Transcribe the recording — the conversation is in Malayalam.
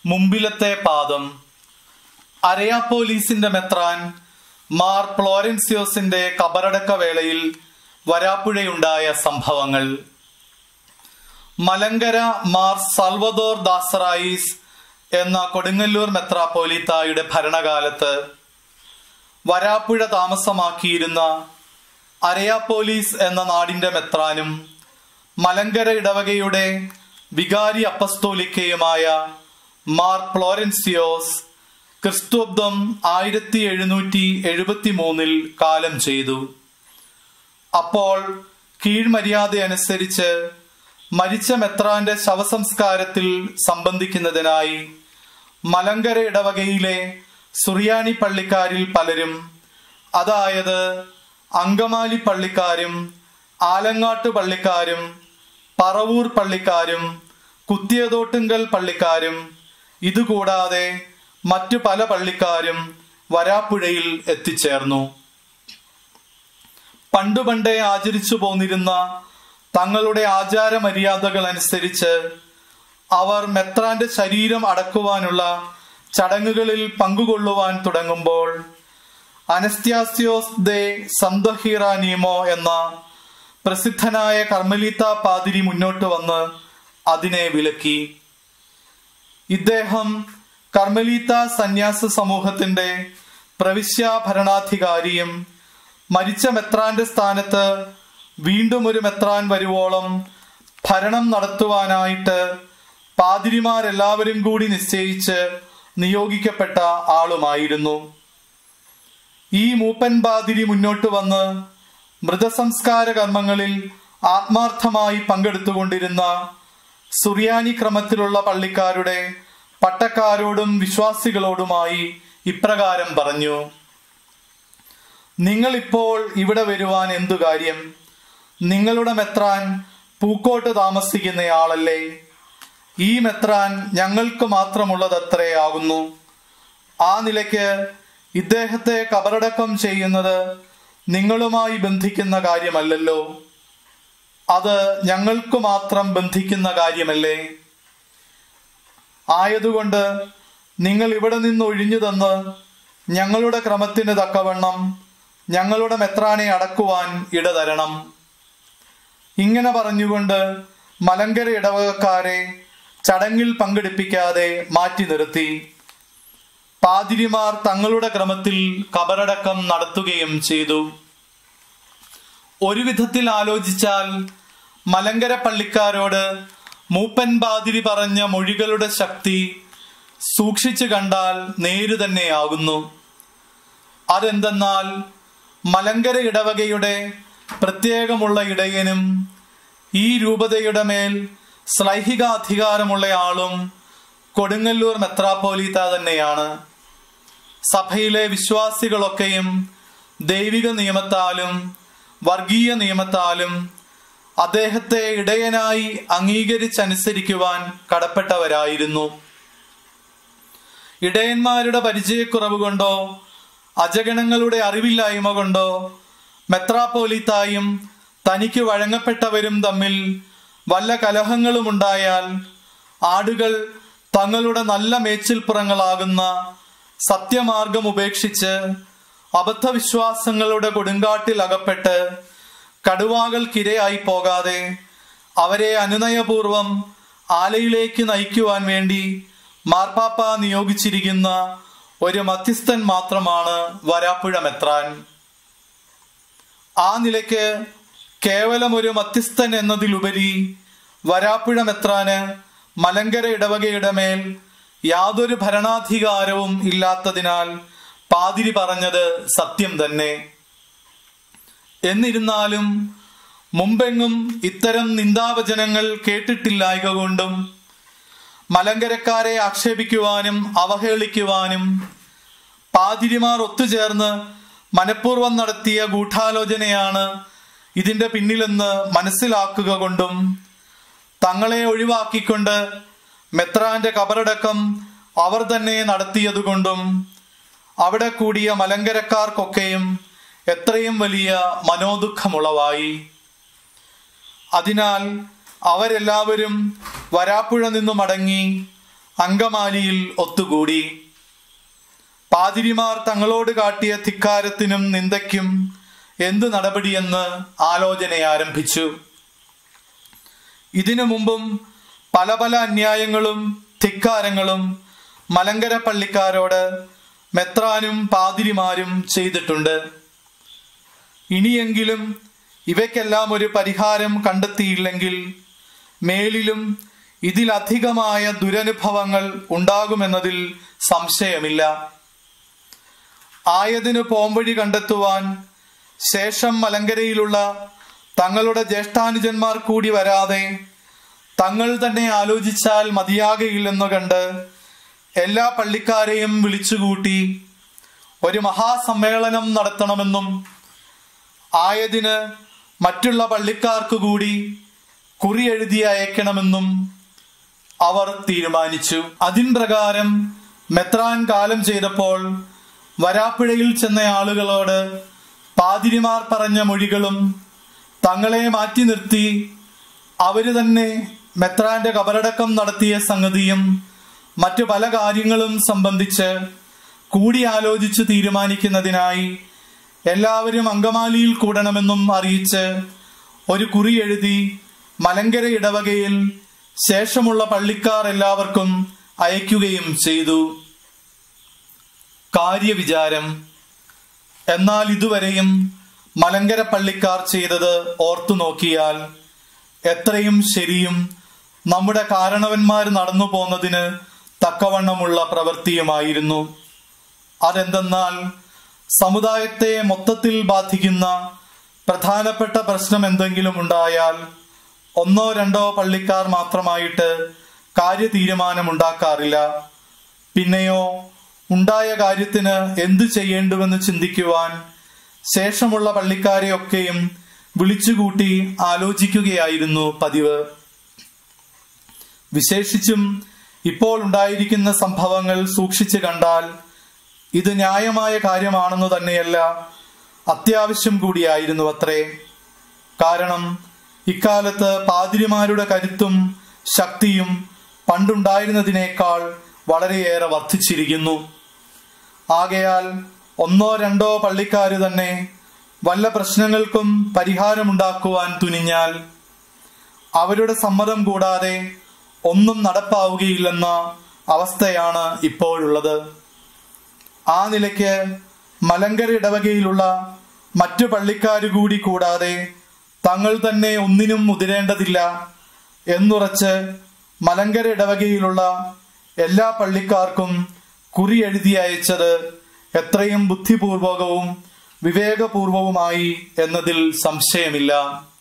മുമ്പിലത്തെ പാദം അരയാപ്പോലീസിന്റെ മെത്രാൻ മാർ ഫ്ലോറൻസിയോസിന്റെ കബറടക്ക വേളയിൽ വരാപ്പുഴയുണ്ടായ സംഭവങ്ങൾ മലങ്കര മാർ സൽവദോർ ദാസറായിസ് എന്ന കൊടുങ്ങല്ലൂർ മെത്രാപ്പോലിത്തായുടെ ഭരണകാലത്ത് വരാപ്പുഴ താമസമാക്കിയിരുന്ന അരയാപ്പോലീസ് എന്ന നാടിന്റെ മെത്രാനും മലങ്കര ഇടവകയുടെ വികാരി അപ്പസ്തോലിക്കയുമായ മാർ ഫ്ലോറൻസിയോസ് ക്രിസ്തുബ്ദം ആയിരത്തി എഴുന്നൂറ്റി എഴുപത്തി മൂന്നിൽ കാലം ചെയ്തു അപ്പോൾ കീഴ്മര്യാദ അനുസരിച്ച് മരിച്ച മെത്രാന്റെ ശവസംസ്കാരത്തിൽ സംബന്ധിക്കുന്നതിനായി മലങ്കര ഇടവകയിലെ സുറിയാനി പള്ളിക്കാരിൽ പലരും അതായത് അങ്കമാലി പള്ളിക്കാരും ആലങ്ങാട്ട് പള്ളിക്കാരും പറവൂർ പള്ളിക്കാരും കുത്തിയതോട്ടുങ്കൽ പള്ളിക്കാരും ഇതുകൂടാതെ മറ്റു പല പള്ളിക്കാരും വരാപ്പുഴയിൽ എത്തിച്ചേർന്നു പണ്ടുപണ്ടേ ആചരിച്ചു പോന്നിരുന്ന തങ്ങളുടെ ആചാര മര്യാദകൾ അനുസരിച്ച് അവർ മെത്രാന്റെ ശരീരം അടക്കുവാനുള്ള ചടങ്ങുകളിൽ പങ്കുകൊള്ളുവാൻ തുടങ്ങുമ്പോൾ അനസ്ത്യാസ്യോസ് ദേ സന്തഹീറാനീമോ എന്ന പ്രസിദ്ധനായ കർമ്മലീത്ത പാതിരി മുന്നോട്ട് വന്ന് അതിനെ വിലക്കി ഇദ്ദേഹം കർമ്മലീത്ത സന്യാസ സമൂഹത്തിന്റെ പ്രവിശ്യ ഭരണാധികാരിയും മരിച്ച മെത്രാന്റെ സ്ഥാനത്ത് വീണ്ടും ഒരു മെത്രാൻ വരുവോളം ഭരണം നടത്തുവാനായിട്ട് പാതിരിമാരെല്ലാവരും കൂടി നിശ്ചയിച്ച് നിയോഗിക്കപ്പെട്ട ആളുമായിരുന്നു ഈ മൂപ്പൻ പാതിരി മുന്നോട്ട് വന്ന് മൃതസംസ്കാര കർമ്മങ്ങളിൽ ആത്മാർത്ഥമായി പങ്കെടുത്തുകൊണ്ടിരുന്ന സുറിയാനി ക്രമത്തിലുള്ള പള്ളിക്കാരുടെ പട്ടക്കാരോടും വിശ്വാസികളോടുമായി ഇപ്രകാരം പറഞ്ഞു നിങ്ങൾ ഇപ്പോൾ ഇവിടെ വരുവാൻ എന്തു കാര്യം നിങ്ങളുടെ മെത്രാൻ പൂക്കോട്ട് താമസിക്കുന്നയാളല്ലേ ഈ മെത്രാൻ ഞങ്ങൾക്ക് മാത്രമുള്ളതത്രേ ആകുന്നു ആ നിലയ്ക്ക് ഇദ്ദേഹത്തെ കബറടക്കം ചെയ്യുന്നത് നിങ്ങളുമായി ബന്ധിക്കുന്ന കാര്യമല്ലല്ലോ അത് ഞങ്ങൾക്ക് മാത്രം ബന്ധിക്കുന്ന കാര്യമല്ലേ ആയതുകൊണ്ട് നിങ്ങൾ ഇവിടെ നിന്ന് ഒഴിഞ്ഞു തന്ന് ഞങ്ങളുടെ ക്രമത്തിന് തക്കവണ്ണം ഞങ്ങളുടെ മെത്രാനെ അടക്കുവാൻ ഇടതരണം ഇങ്ങനെ പറഞ്ഞുകൊണ്ട് മലങ്കര ഇടവകക്കാരെ ചടങ്ങിൽ പങ്കെടുപ്പിക്കാതെ മാറ്റി നിർത്തി പാതിരിമാർ തങ്ങളുടെ ക്രമത്തിൽ കബറടക്കം നടത്തുകയും ചെയ്തു ഒരു വിധത്തിൽ ആലോചിച്ചാൽ മലങ്കര പള്ളിക്കാരോട് മൂപ്പൻ പാതിരി പറഞ്ഞ മൊഴികളുടെ ശക്തി സൂക്ഷിച്ചു കണ്ടാൽ നേരു തന്നെയാകുന്നു അതെന്തെന്നാൽ മലങ്കര ഇടവകയുടെ പ്രത്യേകമുള്ള ഇടയനും ഈ രൂപതയുടെ മേൽ ശ്ലൈഹിക അധികാരമുള്ള ആളും കൊടുങ്ങല്ലൂർ മെത്രാപ്പോലീത്ത തന്നെയാണ് സഭയിലെ വിശ്വാസികളൊക്കെയും ദൈവിക നിയമത്താലും വർഗീയ നിയമത്താലും അദ്ദേഹത്തെ ഇടയനായി അംഗീകരിച്ചനുസരിക്കുവാൻ കടപ്പെട്ടവരായിരുന്നു ഇടയന്മാരുടെ പരിചയക്കുറവ് കൊണ്ടോ അജഗണങ്ങളുടെ അറിവില്ലായ്മ കൊണ്ടോ മെത്രാപ്പോലിത്തായും തനിക്ക് വഴങ്ങപ്പെട്ടവരും തമ്മിൽ വല്ല കലഹങ്ങളും ഉണ്ടായാൽ ആടുകൾ തങ്ങളുടെ നല്ല മേച്ചിൽപ്പുറങ്ങളാകുന്ന സത്യമാർഗം ഉപേക്ഷിച്ച് അബദ്ധവിശ്വാസങ്ങളുടെ കൊടുങ്കാട്ടിൽ അകപ്പെട്ട് കടുവാകൾക്കിരയായി പോകാതെ അവരെ അനുനയപൂർവം ആലയിലേക്ക് നയിക്കുവാൻ വേണ്ടി മാർപ്പാപ്പ നിയോഗിച്ചിരിക്കുന്ന ഒരു മധ്യസ്ഥൻ മാത്രമാണ് വരാപ്പുഴ മെത്രാൻ ആ നിലയ്ക്ക് കേവലം ഒരു മധ്യസ്ഥൻ എന്നതിലുപരി വരാപ്പുഴ മെത്രാന് മലങ്കര ഇടവകയുടെ മേൽ യാതൊരു ഭരണാധികാരവും ഇല്ലാത്തതിനാൽ പാതിരി പറഞ്ഞത് സത്യം തന്നെ എന്നിരുന്നാലും മുമ്പെങ്ങും ഇത്തരം നിന്ദാവചനങ്ങൾ കേട്ടിട്ടില്ലായക കൊണ്ടും മലങ്കരക്കാരെ ആക്ഷേപിക്കുവാനും അവഹേളിക്കുവാനും പാതിരിമാർ ഒത്തുചേർന്ന് മനഃപൂർവ്വം നടത്തിയ ഗൂഢാലോചനയാണ് ഇതിന്റെ പിന്നിലെന്ന് മനസ്സിലാക്കുക കൊണ്ടും തങ്ങളെ ഒഴിവാക്കിക്കൊണ്ട് മെത്രാന്റെ കബറടക്കം അവർ തന്നെ നടത്തിയതുകൊണ്ടും അവിടെ കൂടിയ മലങ്കരക്കാർക്കൊക്കെയും എത്രയും വലിയ മനോദുഃഖമുളവായി അതിനാൽ അവരെല്ലാവരും വരാപ്പുഴ നിന്നു മടങ്ങി അങ്കമാലിയിൽ ഒത്തുകൂടി പാതിരിമാർ തങ്ങളോട് കാട്ടിയ ധിക്കാരത്തിനും നിന്ദയ്ക്കും എന്ത് നടപടിയെന്ന് ആലോചന ആരംഭിച്ചു ഇതിനു മുമ്പും പല പല അന്യായങ്ങളും ധിക്കാരങ്ങളും മലങ്കര പള്ളിക്കാരോട് മെത്രാനും പാതിരിമാരും ചെയ്തിട്ടുണ്ട് ഇനിയെങ്കിലും ഇവയ്ക്കെല്ലാം ഒരു പരിഹാരം കണ്ടെത്തിയില്ലെങ്കിൽ മേലിലും ഇതിലധികമായ ദുരനുഭവങ്ങൾ ഉണ്ടാകുമെന്നതിൽ സംശയമില്ല ആയതിനു പോംവഴി കണ്ടെത്തുവാൻ ശേഷം മലങ്കരയിലുള്ള തങ്ങളുടെ ജ്യേഷ്ഠാനുജന്മാർ കൂടി വരാതെ തങ്ങൾ തന്നെ ആലോചിച്ചാൽ മതിയാകയില്ലെന്നു കണ്ട് എല്ലാ പള്ളിക്കാരെയും വിളിച്ചുകൂട്ടി ഒരു മഹാസമ്മേളനം നടത്തണമെന്നും ആയതിന് മറ്റുള്ള പള്ളിക്കാർക്ക് കൂടി കുറി എഴുതി അയക്കണമെന്നും അവർ തീരുമാനിച്ചു അതിൻ പ്രകാരം മെത്രാൻ കാലം ചെയ്തപ്പോൾ വരാപ്പുഴയിൽ ചെന്ന ആളുകളോട് പാതിരിമാർ പറഞ്ഞ മൊഴികളും തങ്ങളെ മാറ്റി നിർത്തി അവര് തന്നെ മെത്രാന്റെ കബറടക്കം നടത്തിയ സംഗതിയും മറ്റു പല കാര്യങ്ങളും സംബന്ധിച്ച് കൂടിയാലോചിച്ച് തീരുമാനിക്കുന്നതിനായി എല്ലാവരും അങ്കമാലിയിൽ കൂടണമെന്നും അറിയിച്ച് ഒരു കുറി എഴുതി മലങ്കര ഇടവകയിൽ ശേഷമുള്ള പള്ളിക്കാർ എല്ലാവർക്കും അയക്കുകയും ചെയ്തു കാര്യവിചാരം എന്നാൽ ഇതുവരെയും മലങ്കര പള്ളിക്കാർ ചെയ്തത് ഓർത്തു നോക്കിയാൽ എത്രയും ശരിയും നമ്മുടെ കാരണവന്മാർ നടന്നു പോന്നതിന് തക്കവണ്ണമുള്ള പ്രവൃത്തിയുമായിരുന്നു അതെന്തെന്നാൽ സമുദായത്തെ മൊത്തത്തിൽ ബാധിക്കുന്ന പ്രധാനപ്പെട്ട പ്രശ്നം എന്തെങ്കിലും ഉണ്ടായാൽ ഒന്നോ രണ്ടോ പള്ളിക്കാർ മാത്രമായിട്ട് കാര്യതീരുമാനമുണ്ടാക്കാറില്ല പിന്നെയോ ഉണ്ടായ കാര്യത്തിന് എന്തു ചെയ്യേണ്ടുവെന്ന് ചിന്തിക്കുവാൻ ശേഷമുള്ള പള്ളിക്കാരെയൊക്കെയും വിളിച്ചുകൂട്ടി ആലോചിക്കുകയായിരുന്നു പതിവ് വിശേഷിച്ചും ഇപ്പോൾ ഉണ്ടായിരിക്കുന്ന സംഭവങ്ങൾ സൂക്ഷിച്ചു കണ്ടാൽ ഇത് ന്യായമായ കാര്യമാണെന്ന് തന്നെയല്ല അത്യാവശ്യം കൂടിയായിരുന്നു അത്രേ കാരണം ഇക്കാലത്ത് പാതിരിമാരുടെ കരുത്തും ശക്തിയും പണ്ടുണ്ടായിരുന്നതിനേക്കാൾ വളരെയേറെ വർദ്ധിച്ചിരിക്കുന്നു ആകയാൽ ഒന്നോ രണ്ടോ പള്ളിക്കാര് തന്നെ വല്ല പ്രശ്നങ്ങൾക്കും പരിഹാരമുണ്ടാക്കുവാൻ തുനിഞ്ഞാൽ അവരുടെ സമ്മതം കൂടാതെ ഒന്നും നടപ്പാവുകയില്ലെന്ന അവസ്ഥയാണ് ഇപ്പോഴുള്ളത് ആ നിലയ്ക്ക് മലങ്കര ഇടവകയിലുള്ള മറ്റു പള്ളിക്കാരു കൂടി കൂടാതെ തങ്ങൾ തന്നെ ഒന്നിനും മുതിരേണ്ടതില്ല എന്നുറച്ച് മലങ്കര ഇടവകയിലുള്ള എല്ലാ പള്ളിക്കാർക്കും കുറി എഴുതി അയച്ചത് എത്രയും ബുദ്ധിപൂർവകവും വിവേകപൂർവവുമായി എന്നതിൽ സംശയമില്ല